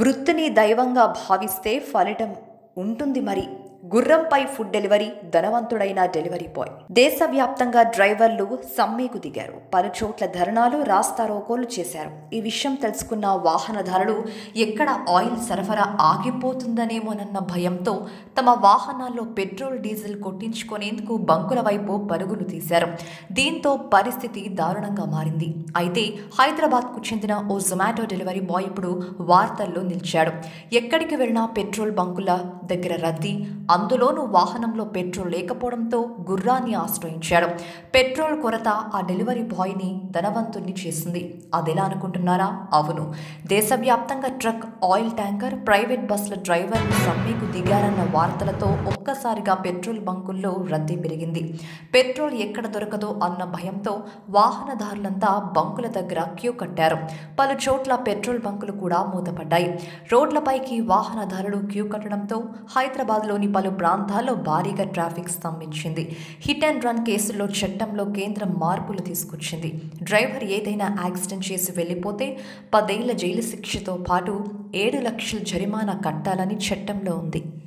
వృత్తిని దైవంగా భావిస్తే ఫలితం ఉంటుంది మరి గుర్రంపై ఫుడ్ డెలివరీ ధనవంతుడైన డెలివరీ బాయ్ దేశవ్యాప్తంగా డ్రైవర్లు సమ్మెకు దిగారు పలు చోట్ల ధర్నాలు రాస్తారోకోలు చేశారు ఈ విషయం తెలుసుకున్న వాహనదారులు ఎక్కడ ఆయిల్ సరఫరా ఆగిపోతుందనేమోనన్న భయంతో తమ వాహనాల్లో పెట్రోల్ డీజిల్ కొట్టించుకునేందుకు బంకుల వైపు పరుగులు తీశారు దీంతో పరిస్థితి దారుణంగా మారింది అయితే హైదరాబాద్కు చెందిన ఓ జొమాటో డెలివరీ బాయ్ ఇప్పుడు వార్తల్లో నిలిచాడు ఎక్కడికి వెళ్ళినా పెట్రోల్ బంకుల దగ్గర రద్దీ అందులోనూ వాహనంలో పెట్రోల్ లేకపోవడంతో గుర్రాన్ని ఆశ్రయించాడు పెట్రోల్ కొరత ఆ డెలివరీ బాయ్ని ధనవంతుణ్ణి చేసింది అదెలా అనుకుంటున్నారా అవును దేశవ్యాప్తంగా ట్రక్ ఆయిల్ ట్యాంకర్ ప్రైవేట్ బస్సుల డ్రైవర్లు సమ్మెకు దిగారన్న వార్తలతో ఒక్కసారిగా పెట్రోల్ బంకుల్లో రద్దీ పెరిగింది పెట్రోల్ ఎక్కడ దొరకదో అన్న భయంతో వాహనదారులంతా బంకుల దగ్గర క్యూ కట్టారు పలు చోట్ల పెట్రోల్ బంకులు కూడా మూతపడ్డాయి రోడ్లపైకి వాహనదారులు క్యూ కట్టడంతో హైదరాబాద్లోని పలు ప్రాంతాల్లో భారీగా ట్రాఫిక్ స్తంభించింది హిట్ అండ్ రన్ కేసుల్లో చట్టంలో కేంద్రం మార్పులు తీసుకొచ్చింది డ్రైవర్ ఏదైనా యాక్సిడెంట్ చేసి వెళ్ళిపోతే పదేళ్ల జైలు శిక్షతో పాటు ఏడు లక్షల జరిమానా కట్టాలని చట్టంలో ఉంది